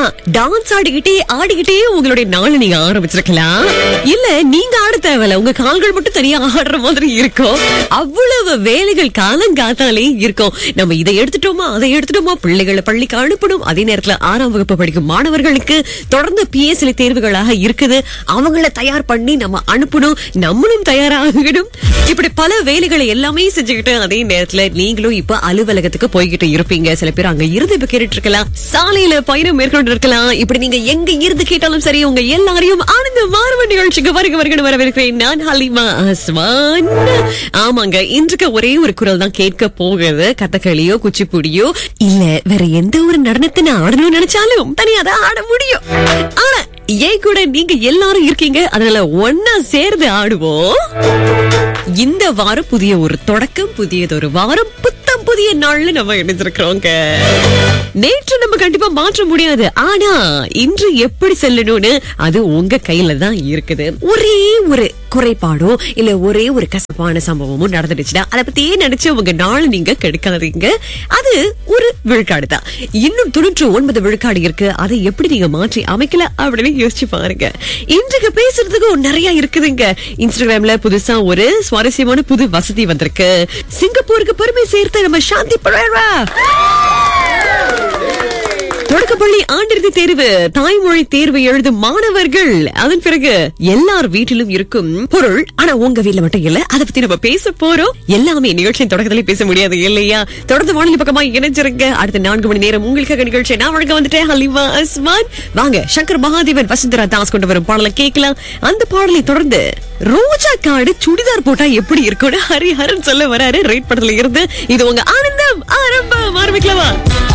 dance ஆடிக்கிட்டே ஆடிக்கிட்டே உங்களுடைய நாளை நீங்க ஆரம்பிச்சிருக்கலாம் இல்ல நீங்க ஆட தேவையில்ல உங்க கால்கள் மட்டும் தனியா ஆடுற மாதிரி இருக்கும் அவ்வளவு வேலைகள் காலங்காத்தாலே இருக்கும் நம்ம இதை எடுத்துட்டோமா அதை எடுத்துட்டோமா பிள்ளைகளை பள்ளிக்கு அனுப்பணும் அதே நேரத்துல ஆறாம் வகுப்பு படிக்கும் மாணவர்களுக்கு தொடர்ந்து பிஎஸ்எல் தேர்வுகளாக இருக்குது அவங்கள தயார் பண்ணி நம்ம அனுப்பணும் நம்மளும் தயாராகணும் இப்படி பல வேலைகளை எல்லாமே செஞ்சுக்கிட்டு அதே நேரத்துல நீங்களும் இப்ப அலுவலகத்துக்கு போய்கிட்டு இருப்பீங்க சில பேர் அங்க இருந்து இப்ப கேட்டுட்டு இருக்கலாம் சாலையில பயணம் மேற்கொண்டு இருக்கலாம் இப்படி நீங்க எங்க இருந்து கேட்டாலும் சரி உங்க எல்லாரையும் ஆனந்த மாறுவ நிகழ்ச்சிக்கு வருக வருகன்னு வரவேற்கிறேன் நான் ஹலிமா அஸ்வான் ஆமாங்க இன்றைக்கு ஒரே ஒரு குரல் தான் கேட்க போகுது கதகளியோ குச்சிப்புடியோ இல்ல வேற எந்த ஒரு நடனத்தை நான் ஆடணும்னு நினைச்சாலும் தனியா தான் ஆட முடியும் ஆனா ஏன் கூட நீங்க எல்லாரும் இருக்கீங்க அதனால ஒன்னா சேர்ந்து ஆடுவோம் இந்த வாரம் புதிய ஒரு தொடக்கம் புதியதொரு வாரம் புத்தம் புதிய நாள்ல நம்ம இணைஞ்சிருக்கிறோங்க நேற்று நம்ம கண்டிப்பா மாற்ற முடியாது ஆனா இன்று எப்படி செல்லணும்னு அது உங்க கையில தான் இருக்குது ஒரே ஒரு குறைபாடோ இல்ல ஒரே ஒரு கசப்பான சம்பவமும் நடந்துடுச்சுன்னா அதை பத்தியே நினைச்சு உங்க நாள் நீங்க கெடுக்காதீங்க அது ஒரு விழுக்காடு தான் இன்னும் தொண்ணூற்று ஒன்பது விழுக்காடு இருக்கு அதை எப்படி நீங்க மாற்றி அமைக்கல அப்படின்னு யோசிச்சு பாருங்க இன்றைக்கு பேசுறதுக்கு நிறைய இருக்குதுங்க இன்ஸ்டாகிராம்ல புதுசா ஒரு சுவாரஸ்யமான புது வசதி வந்திருக்கு சிங்கப்பூருக்கு பெருமை சேர்த்த நம்ம சாந்தி பரேரா தொடக்கப்பள்ளி ஆண்டிறுதி தேர்வு தாய்மொழி தேர்வு எழுதும் மாணவர்கள் அதன் பிறகு எல்லார் வீட்டிலும் இருக்கும் பொருள் ஆனா உங்க வீட்ல மட்டும் இல்ல அதை பத்தி நம்ம பேச போறோம் எல்லாமே நிகழ்ச்சியின் தொடக்கத்திலே பேச முடியாது இல்லையா தொடர்ந்து வானிலை பக்கமா இணைஞ்சிருங்க அடுத்த நான்கு மணி நேரம் உங்களுக்காக நிகழ்ச்சி நான் வழங்க வந்துட்டேன் ஹலிமா அஸ்மான் வாங்க சங்கர் மகாதேவன் வசுந்தரா தாஸ் கொண்டு வரும் பாடலை கேட்கலாம் அந்த பாடலை தொடர்ந்து ரோஜா காடு சுடிதார் போட்டா எப்படி இருக்கும்னு ஹரிஹரன் சொல்ல வராரு ரைட் படத்துல இருந்து இது உங்க ஆனந்தம் ஆரம்பம் ஆரம்பிக்கலாமா